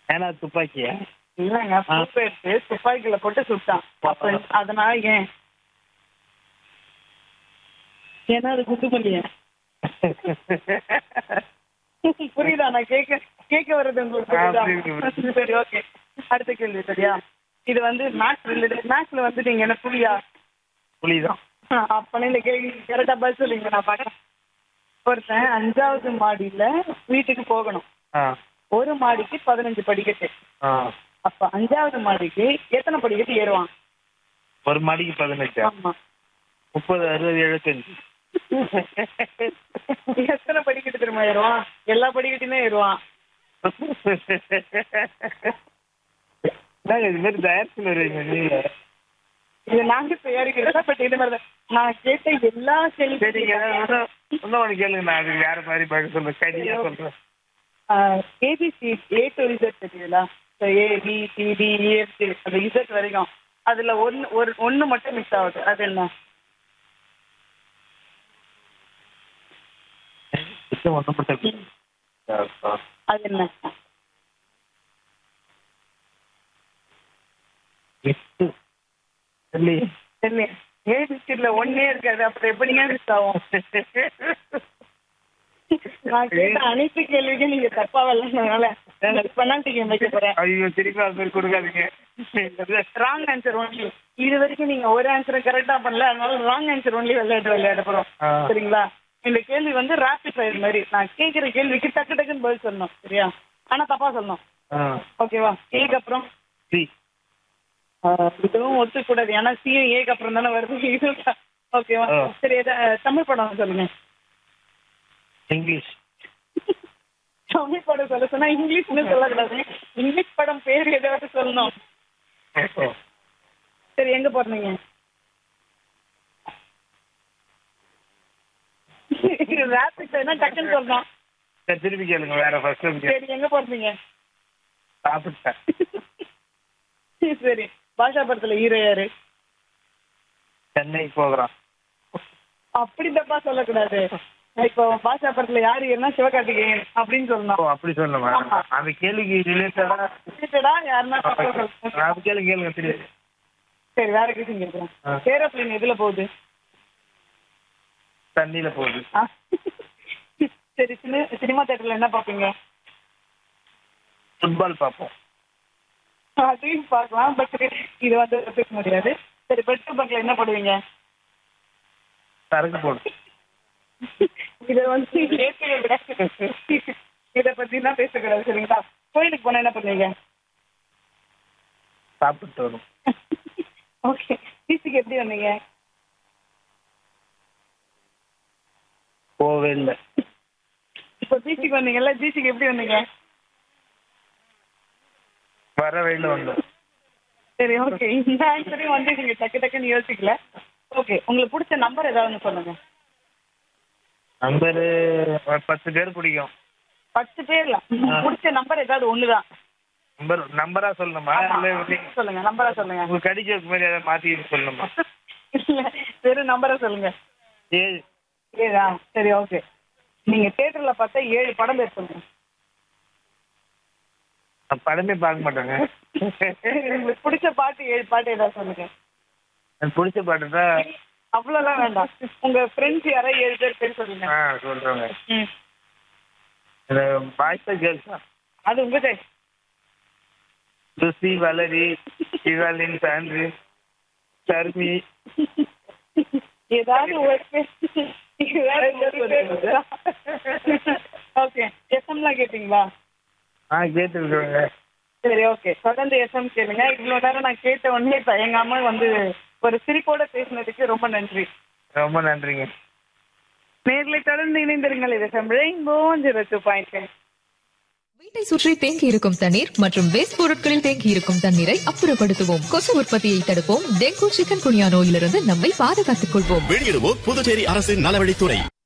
ஏன்னா துப்பாக்கியா இல்லங்க பூ எடுத்து துப்பாக்கில போட்டு சுட்டான் அப்ப அதனால ஏன் ஏன்னா அது குத்துமல்லியா புரியுதா நான் கேட்க கேட்க வர்றது உங்களுக்கு ஆ, புரியுதா? புரியுது, சரி ஓகே அடுத்த கேள்வி சரியா இது வந்து மேக்ஸ் ரிலேட்டட் மேக்ஸ்ல வந்து நீங்க என்ன புரியா புலிதான் அப்ப இந்த கேள்வி கரெக்டா பதில் சொல்லுங்க நான் பார்க்கறேன் ஒருத்தன் அஞ்சாவது மாடியில வீட்டுக்கு போகணும் ஆ ஒரு மாடிக்கு பதினஞ்சு படிக்கட்டு ஆ அப்ப அஞ்சாவது மாடிக்கு எத்தனை படிக்கட்டு ஏறுவான் ஒரு மாடிக்கு பதினஞ்சா ஆமா முப்பது அறுபது எழுபத்தஞ்சு எத்தனை படிக்கட்டு திரும்ப ஏறுவான் எல்லா படிக்கட்டுமே ஏறுவான் என்னங்க இது மாதிரி தயாரிச்சு வருவீங்க நீங்க இது நாங்க தயாரிக்கிறதா பட் இது மாதிரி தான். நான் கேட்ட எல்லா சரிங்க கேள்வி இன்னும் இன்னும் ஒன்று கேளுங்க நான் அதுக்கு வேற மாதிரி பதில் சொல்றேன் கடியா சொல்றேன் ஏபிசி ஏ டு இசட் தெரியுங்களா A B C D EFC அந்த இசட் வரைக்கும் அதுல ஒன்னு ஒரு ஒன்னு மட்டும் மிஸ் ஆகுது அது என்ன ஒன்று மட்டும் அது என்ன எட்டு இல்லையே தெரியல ஏ பிஸ்கெட்ல ஒன்னே இருக்காது அப்புறம் எப்படிங்க மிஸ் ஆகும் நான் கேட்ட அனைத்து கேள்விக்கும் நீங்க தப்பா வரலனால பெனால்டி கேம் வைக்க போறேன் ஐயோ திருப்பி அது மாதிரி கொடுக்காதீங்க ராங் ஆன்சர் ஒன்லி இது வரைக்கும் நீங்க ஒரு ஆன்சரை கரெக்டா பண்ணல அதனால ராங் ஆன்சர் ஒன்லி விளையாட்டு விளையாட போறோம் ஆ. சரிங்களா இந்த கேள்வி வந்து ரேபிட் ஃபயர் மாதிரி நான் கேட்கிற கேள்விக்கு டக்கு டக்குன்னு பதில் சொல்லணும் சரியா ஆனா தப்பா சொல்லணும் ஆ ஓகேவா ஏக்கு அப்புறம் சி இதுவும் ஒத்துக்கூடாது ஏன்னா சியும் ஏக்கு அப்புறம் தானே வருது இது ஓகேவா ஆ. சரி எதா- தமிழ் படம் சொல்லுங்க இங்கிலீஷ் தமிழ் படம் சொல்ல சொன்னா இங்கிலீஷ்னு சொல்லக்கூடாது இங்கிலீஷ் படம் பேர் ஏதாவது சொல்லணும் சரி எங்க போறீங்க ரேபிட் ஃபயர்னா டக்குன்னு சொல்லணும் சரி திருப்பி கேளுங்க வேற ஃபர்ஸ்ட் சரி எங்க போறீங்க சாப்பிட்டேன் சரி பாஷா படத்துல ஹீரோ யாரு சென்னை போகிறோம் அப்படி தப்பா சொல்லக்கூடாது இப்போ பாஷா படத்துல யாரு ஏன்னா சிவகார்த்திகேயன் அப்படின்னு ஓ சொல்லணும் அப்படி சொல்லணுமா ஆமா. அந்த கேள்விக்கு ரிலேட்டடா ரிலேட்டடா யாருன்னா தப்பா சொல்லணும். அது கேளுங்க கேளுங்க தெரியாது சரி வேற கொஸ்டின் கேட்கிறேன் ஆ. ஏரோப்ளேன் எதுல போகுது தண்ணியில போகுது ஆ. சரி சின்ன சினிமா தேட்டர்ல என்ன பாப்பீங்க ஃபுட்பால் பார்ப்போம் அதையும் பார்க்கலாம் பட் இது வந்து பேச முடியாது சரி பெட்ரோல் பங்க்ல என்ன போடுவீங்க சரக்கு போடும் இதை வந்து இயற்கையை விட இதை பத்தி தான் பேசக்கூடாது சரிங்களா கோயிலுக்கு போனா என்ன பண்ணுவீங்க சாப்பிட்டு வரும் ஓகே பீச்சுக்கு எப்படி வந்தீங்க போவே இல்லை இப்போ பீச்சுக்கு வந்தீங்கல்ல பீச்சுக்கு எப்படி வந்தீங்க வர வழியில வந்தோம் சரி ஓகே இந்த ஆன்சரையும் வந்து நீங்க டக்கு டக்குன்னு யோசிக்கல ஓகே உங்களுக்கு பிடிச்ச நம்பர் ஏதாவது ஒன்று சொல்லுங்க நம்பரு பத்து பேர் பிடிக்கும் பத்து பேர்ல பிடிச்ச நம்பர் ஏதாவது ஒண்ணுதான் நம்பர் நம்பரா சொல்லணுமா ஆமா. இல்ல நீங்க- சொல்லுங்க நம்பரா சொல்லுங்க உங்களுக்கு கடிக்க மாதிரி ஏதாவது மாத்தி சொல்லணுமா இல்ல வெறும் நம்பரா சொல்லுங்க ஏழு ஏழா சரி ஓகே நீங்க தியேட்டர்ல பார்த்தா ஏழு படம் பேர் சொல்லுங்க நான் படமே பார்க்க மாட்டேங்க சரி, உங்களுக்கு பிடிச்ச பாட்டு ஏழு பாட்டு ஏதாவது சொல்லுங்க எனக்கு பிடிச்ச பாட்டு தான் அவ்வளோலாம் வேண்டாம் உங்க ஃப்ரெண்ட்ஸ் யாராவது ஏழு பேர் பேர் சொல்லுங்க ஆ சொல்றேங்க ம் இது பாய்ஸா கேர்ள்ஸா அது உங்க choice. லுசி வளரி இவாலின் சாண்ட்ரி சர்மி ஏதாவது ஒரு பேர் ஏதாவது ஒரு பேர் ஓகே எஃப்எம்லாம் கேட்டீங்களா ஆ கேட்டுருக்கோங்க சரி ஓகே தொடர்ந்து எஃப்எம் கேளுங்க இவ்வளோ நேரம் நான் கேட்ட உடனே தயங்காம வந்து ஒரு சிரிப்போட பேசினதுக்கு ரொம்ப நன்றி ரொம்ப நன்றிங்க நேர்களை தொடர்ந்து இணைந்திருங்கள் இது FM rainbow zero two point வீட்டை சுற்றி தேங்கி இருக்கும் தண்ணீர் மற்றும் வேஸ்ட் பொருட்களில் தேங்கி இருக்கும் தண்ணீரை அப்புறப்படுத்துவோம் கொசு உற்பத்தியை தடுப்போம் டெங்கு சிக்கன் குனியா நோயிலிருந்து நம்மை பாதுகாத்துக் கொள்வோம் வெளியிடுவோம் புதுச்சேரி அரசின் நலவழித்துறை